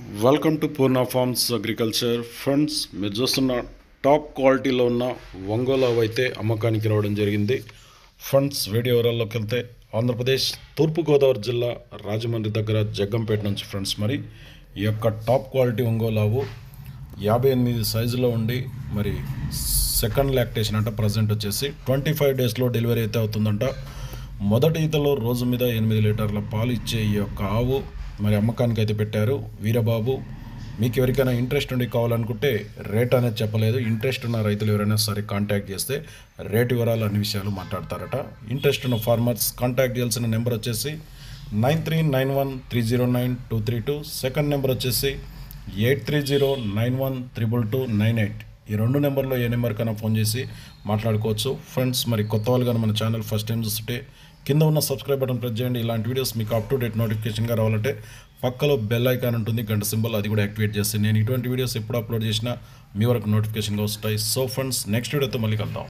welcome to Purna farms agriculture friends మీరు చూస్తున్న top క్వాలిటీలో ఉన్న ఒంగోలు ఆవు అయితే అమ్మకానికి రావడం జరిగింది ఫ్రెండ్స్ వీడియో వివరాల్లోకి వెళ్తే ఆంధ్రప్రదేశ్ తూర్పుగోదావరి జిల్లా రాజమండ్రి దగ్గర జగ్గంపేట నుంచి ఫ్రెండ్స్ మరి ఈ యొక్క టాప్ క్వాలిటీ ఒంగోలు ఆవు యాభై ఎనిమిది సైజులో ఉండి మరి సెకండ్ లాక్టేషన్ అంట ప్రజెంట్ వచ్చేసి ట్వంటీ ఫైవ్ డేస్లో డెలివరీ అయితే అవుతుందంట మొదటి ఈతలో రోజు మీద ఎనిమిది లీటర్ల పాలు ఇచ్చే ఈ యొక్క ఆవు మరి అమ్మకానికి అయితే పెట్టారు వీరబాబు మీకు ఎవరికైనా ఇంట్రెస్ట్ ఉండి కావాలనుకుంటే రేట్ అనేది చెప్పలేదు ఇంట్రెస్ట్ ఉన్న రైతులు ఎవరైనా సరే కాంటాక్ట్ చేస్తే రేట్ వివరాలు అన్ని విషయాలు మాట్లాడతారట ఇంట్రెస్ట్ ఉన్న ఫార్మర్స్ కాంటాక్ట్ చేయాల్సిన నెంబర్ వచ్చేసి nine three nine one three zero nine two three two second number వచ్చేసి eight three zero nine one triple two nine eight ఈ రెండు నెంబర్లో ఏ నెంబర్కైనా ఫోన్ చేసి మాట్లాడుకోవచ్చు ఫ్రెండ్స్ మరి కొత్త వాళ్ళు కానీ మన ఛానల్ ఫస్ట్ టైం చూస్తుంటే కింద ఉన్న సబ్స్క్రైబ్ బటన్ ప్రెస్ చేయండి ఇలాంటి వీడియోస్ మీకు అప్ టు డేట్ నోటిఫికేషన్గా రావాలంటే పక్కలో బెల్ ఐకాన్ ఉంటుంది గంట సింబల్ అది కూడా యాక్టివేట్ చేస్తే నేను ఇటువంటి వీడియోస్ ఎప్పుడు అప్లోడ్ చేసినా మీ వరకు నోటిఫికేషన్గా వస్తాయి సో ఫ్రెండ్స్ నెక్స్ట్ వీడియోతో మళ్ళీ కలుద్దాం